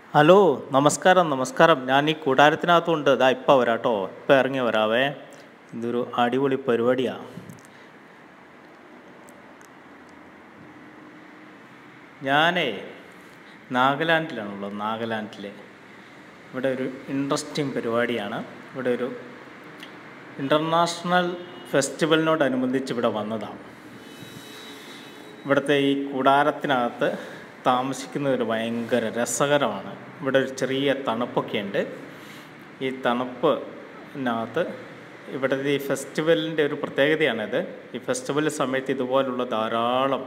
hello നമസ്കാരം നമസ്കാരം ഞാൻ ഈ കൂടാരത്തിനകത്തുണ്ട് ഇതാ ഇപ്പം വരാട്ടോ ഇപ്പം ഇറങ്ങി വരാവേ ഇതൊരു അടിപൊളി പരിപാടിയാണ് ഞാനേ നാഗാലാൻഡിലാണുള്ളത് നാഗാലാൻഡിൽ ഇവിടെ ഒരു ഇൻട്രസ്റ്റിംഗ് പരിപാടിയാണ് ഇവിടെ ഒരു ഇൻ്റർനാഷണൽ ഫെസ്റ്റിവലിനോടനുബന്ധിച്ച് ഇവിടെ വന്നതാണ് ഇവിടുത്തെ ഈ കൂടാരത്തിനകത്ത് താമസിക്കുന്നത് ഭയങ്കര രസകരമാണ് ഇവിടെ ഒരു ചെറിയ തണുപ്പൊക്കെ ഉണ്ട് ഈ തണുപ്പിനകത്ത് ഇവിടുത്തെ ഈ ഫെസ്റ്റിവലിൻ്റെ ഒരു പ്രത്യേകതയാണിത് ഈ ഫെസ്റ്റിവൽ സമയത്ത് ഇതുപോലുള്ള ധാരാളം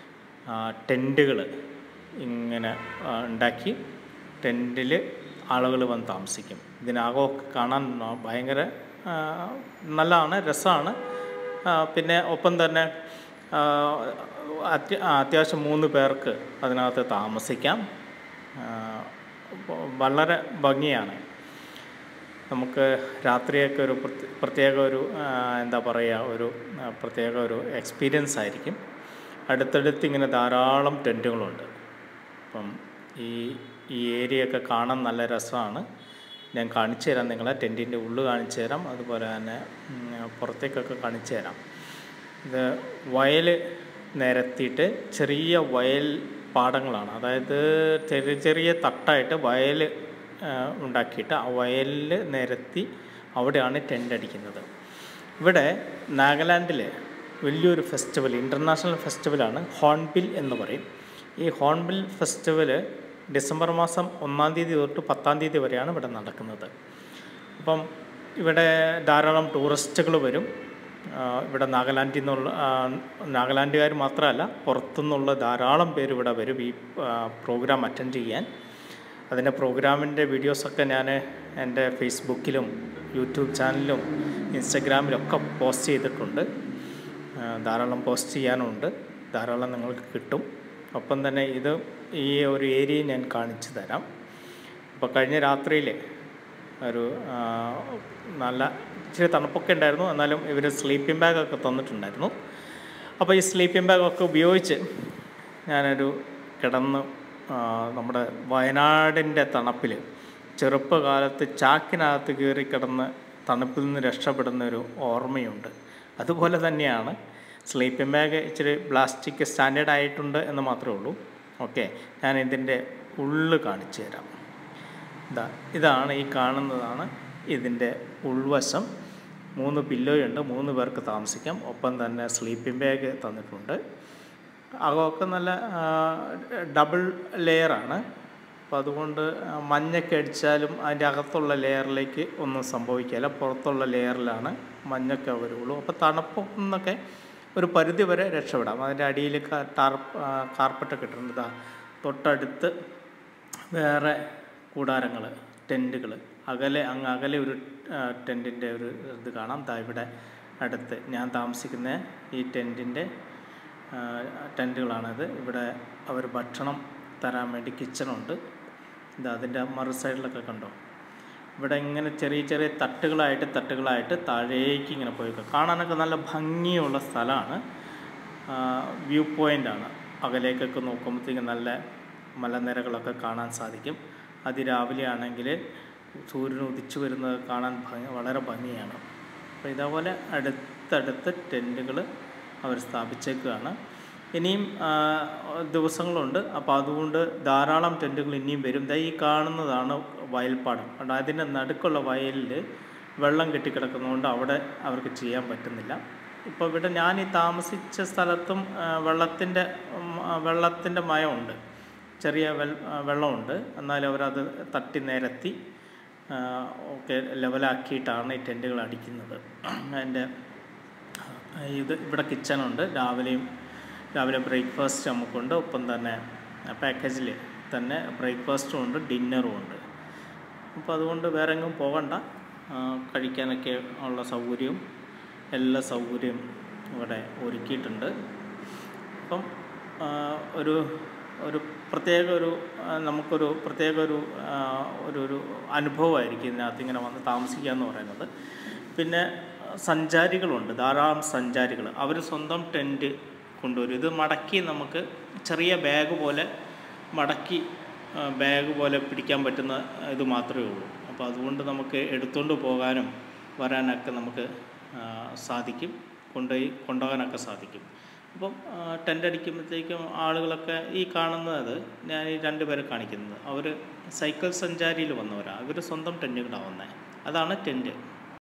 ടെൻറ്റുകൾ ഇങ്ങനെ ആ, ഉണ്ടാക്കി ടെൻറ്റിൽ ആളുകൾ വന്ന് താമസിക്കും ഇതിനകമൊക്കെ കാണാൻ ന- ഭയങ്കര ആ, നല്ലതാണ് രസമാണ് ആ, പിന്നെ ഒപ്പം തന്നെ ആ, അത്യ ആ, അത്യാവശ്യം മൂന്ന് പേർക്ക് അതിനകത്ത് താമസിക്കാം ആ, വ- വളരെ ഭംഗിയാണ് നമുക്ക് രാത്രിയൊക്കെ ഒരു പ്രത്യ- പ്രത്യേക ഒരു ആ, എന്താ പറയുക ഒരു ആ, പ്രത്യേക ഒരു എക്സ്പീരിയൻസ് ആയിരിക്കും അടുത്തടുത്ത് ഇങ്ങനെ ധാരാളം ടെൻറ്റുകളുണ്ട് അപ്പം ഈ ഈ ഏരിയ ഒക്കെ കാണാൻ നല്ല രസമാണ് ഞാൻ കാണിച്ചു തരാം നിങ്ങളെ ടെൻറ്റിൻ്റെ ഉള്ളു കാണിച്ചു തരാം അതുപോലെ തന്നെ ഉം, പുറത്തേക്കൊക്കെ കാണിച്ചു തരാം ഇത് വയൽ നിരത്തിയിട്ട് ചെറിയ വയൽ പാടങ്ങളാണ് അതായത് ചെറിയ ചെറിയ തട്ടായിട്ട് വയൽ ഉണ്ടാക്കിയിട്ട് ആ വയലിൽ നിരത്തി അവിടെയാണ് ടെൻ്റ് അടിക്കുന്നത് ഇവിടെ നാഗാലാൻഡിൽ വലിയൊരു ഫെസ്റ്റിവൽ ഇൻ്റർനാഷണൽ ഫെസ്റ്റിവലാണ് ഹോൺബിൽ എന്ന് പറയും ഈ ഹോൺബിൽ ഫെസ്റ്റിവൽ ഡിസംബർ മാസം ഒന്നാം തീയതി തൊട്ട് പത്താം തീയതി വരെയാണ് ഇവിടെ നടക്കുന്നത് അപ്പം ഇവിടെ ധാരാളം ടൂറിസ്റ്റുകൾ വരും ആ, ഇവിടെ നാഗാലാൻഡിൽ നിന്നുള്ള ആ, നാഗാലാൻഡുകാർ മാത്രമല്ല പുറത്തുനിന്നുള്ള ധാരാളം പേര് ഇവിടെ വരും ഈ പ്രോഗ്രാം അറ്റൻഡ് ചെയ്യാൻ അതിൻ്റെ പ്രോഗ്രാമിൻ്റെ വീഡിയോസൊക്കെ ഞാൻ എൻ്റെ ഫേസ്ബുക്കിലും യൂട്യൂബ് ചാനലിലും ഇൻസ്റ്റഗ്രാമിലൊക്കെ പോസ്റ്റ് ചെയ്തിട്ടുണ്ട് ആ, ധാരാളം പോസ്റ്റ് ചെയ്യാനുണ്ട് ധാരാളം നിങ്ങൾക്ക് കിട്ടും ഒപ്പം തന്നെ ഇത് ഈ ഒരു ഏരിയ ഞാൻ കാണിച്ചു തരാം അപ്പോൾ കഴിഞ്ഞ രാത്രിയിൽ ഒരു ആ, നല്ല ഇച്ചിരി തണുപ്പൊക്കെ ഉണ്ടായിരുന്നു എന്നാലും ഇവർ സ്ലീപ്പിംഗ് ബാഗൊക്കെ തന്നിട്ടുണ്ടായിരുന്നു അപ്പോൾ ഈ സ്ലീപ്പിംഗ് ബാഗൊക്കെ ഉപയോഗിച്ച് ഞാനൊരു കിടന്ന് ആ, നമ്മുടെ വയനാടിൻ്റെ തണുപ്പിൽ ചെറുപ്പകാലത്ത് ചാക്കിനകത്ത് കയറി കിടന്ന് തണുപ്പിൽ നിന്ന് രക്ഷപ്പെടുന്ന ഒരു ഓർമ്മയുണ്ട് അതുപോലെ തന്നെയാണ് സ്ലീപ്പിംഗ് ബാഗ് ഇച്ചിരി പ്ലാസ്റ്റിക് സ്റ്റാൻഡേർഡ് ആയിട്ടുണ്ട് എന്ന് മാത്രമേ ഉള്ളൂ ഓക്കെ ഞാൻ ഇതിൻ്റെ ഉള്ളു കാണിച്ചു തരാം ഇതാ ഇതാണ് ഈ കാണുന്നതാണ് ഇതിൻ്റെ ഉൾവശം മൂന്ന് പില്ലോയുണ്ട് മൂന്ന് പേർക്ക് താമസിക്കാം ഒപ്പം തന്നെ സ്ലീപ്പിംഗ് ബാഗ് തന്നിട്ടുണ്ട് അകമൊക്കെ നല്ല ഡബിൾ ലെയറാണ് അപ്പോൾ അതുകൊണ്ട് ആ, മഞ്ഞൊക്കെ അടിച്ചാലും അതിൻ്റെ അകത്തുള്ള ലെയറിലേക്ക് ഒന്നും സംഭവിക്കില്ല പുറത്തുള്ള ലെയറിലാണ് മഞ്ഞൊക്കെ വരുള്ളൂ അപ്പോൾ തണുപ്പിൽ നിന്നൊക്കെ ഒരു പരിധി വരെ രക്ഷപ്പെടാം അതിൻ്റെ അടിയിൽ ടാർപ്പ് കാർപ്പറ്റൊക്കെ ഇട്ടിട്ടുണ്ട് ദാ തൊട്ടടുത്ത് വേറെ കൂടാരങ്ങൾ ടെൻറ്റുകൾ അകലെ അങ്ങ് അകലെ ഒരു ടെൻറ്റിൻ്റെ ഒരു ഇത് കാണാം ദാ ഇവിടെ അടുത്ത് ഞാൻ താമസിക്കുന്ന ഈ ടെൻറ്റിൻ്റെ ടെൻറ്റുകളാണിത് ഇവിടെ അവർ ഭക്ഷണം തരാൻ വേണ്ടി കിച്ചണുണ്ട് ഇത് അതിൻ്റെ മറു സൈഡിലൊക്കെ കണ്ടോ ഇവിടെ ഇങ്ങനെ ചെറിയ ചെറിയ തട്ടുകളായിട്ട് തട്ടുകളായിട്ട് താഴേക്ക് ഇങ്ങനെ പോയേക്കുക കാണാനൊക്കെ നല്ല ഭംഗിയുള്ള സ്ഥലമാണ് വ്യൂ പോയിൻ്റാണ് അകലേക്കൊക്കെ നോക്കുമ്പോഴത്തേക്കും നല്ല മലനിരകളൊക്കെ കാണാൻ സാധിക്കും അതിരാവിലെ ആണെങ്കിൽ സൂര്യൻ ഉദിച്ചു വരുന്നത് കാണാൻ ഭംഗി വളരെ ഭംഗിയാണ് അപ്പോൾ ഇതേപോലെ അടുത്തടുത്ത് ടെൻറ്റുകൾ അവർ സ്ഥാപിച്ചേക്കുകയാണ് ഇനിയും ആ, ദിവസങ്ങളുണ്ട് അപ്പോൾ അതുകൊണ്ട് ധാരാളം ടെൻറ്റുകൾ ഇനിയും വരും ദാ ഈ കാണുന്നതാണ് വയൽപ്പാടം കാരണം അതിൻ്റെ നടുക്കുള്ള വയലിൽ വെള്ളം കെട്ടിക്കിടക്കുന്നതുകൊണ്ട് അവിടെ അവർക്ക് ചെയ്യാൻ പറ്റുന്നില്ല ഇപ്പോൾ ഇവിടെ ഞാൻ ഈ താമസിച്ച സ്ഥലത്തും ആ, വെള്ളത്തിൻ്റെ ഉം, ആ, വെള്ളത്തിൻ്റെ മയമുണ്ട് ചെറിയ വെൽ ആ, വെള്ളമുണ്ട് എന്നാലും അവരത് തട്ടി നിരത്തി ആ, ഒക്കെ ലെവലാക്കിയിട്ടാണ് ഈ ടെൻറ്റുകൾ അടിക്കുന്നത് അതിൻ്റെ ഇത് ഇവിടെ കിച്ചണുണ്ട് രാവിലെയും രാവിലെ ബ്രേക്ക്ഫാസ്റ്റ് നമുക്കുണ്ട് ഒപ്പം തന്നെ പാക്കേജിൽ തന്നെ ബ്രേക്ക്ഫാസ്റ്റും ഉണ്ട് ഡിന്നറും ഉണ്ട് അപ്പോൾ അതുകൊണ്ട് വേറെ എങ്ങും പോകണ്ട ആ, കഴിക്കാനൊക്കെ ഉള്ള സൗകര്യവും എല്ലാ സൗകര്യവും ഇവിടെ ഒരുക്കിയിട്ടുണ്ട് അപ്പം ആ, ഒരു ഒരു പ്രത്യേക ഒരു ആ, നമുക്കൊരു പ്രത്യേക ഒരു ആ, ഒരു ഒരു അനുഭവമായിരിക്കും ഇതിനകത്ത് ഇങ്ങനെ വന്ന് താമസിക്കുക എന്ന് പറയുന്നത് പിന്നെ സഞ്ചാരികളുണ്ട് ധാരാളം സഞ്ചാരികൾ അവർ സ്വന്തം ടെൻറ്റ് കൊണ്ടുവരും ഇത് മടക്കി നമുക്ക് ചെറിയ ബാഗ് പോലെ മടക്കി ബാഗ് പോലെ പിടിക്കാൻ പറ്റുന്ന ഇത് മാത്രമേ ഉള്ളൂ അപ്പോൾ അതുകൊണ്ട് നമുക്ക് എടുത്തുകൊണ്ട് പോകാനും വരാനൊക്കെ നമുക്ക് ആ, സാധിക്കും കൊണ്ടുപോയി കൊണ്ടുപോകാനൊക്കെ സാധിക്കും അപ്പം ടെൻ്റ് അടിക്കുമ്പോഴത്തേക്കും ആളുകളൊക്കെ ഈ കാണുന്നത് ഞാൻ ഈ രണ്ട് പേരെ കാണിക്കുന്നത് അവർ സൈക്കിൾ സഞ്ചാരിയിൽ വന്നവരാണ് ഇവർ സ്വന്തം ടെൻറ്റുകളാണ് വന്നത് അതാണ് ടെൻറ്റ്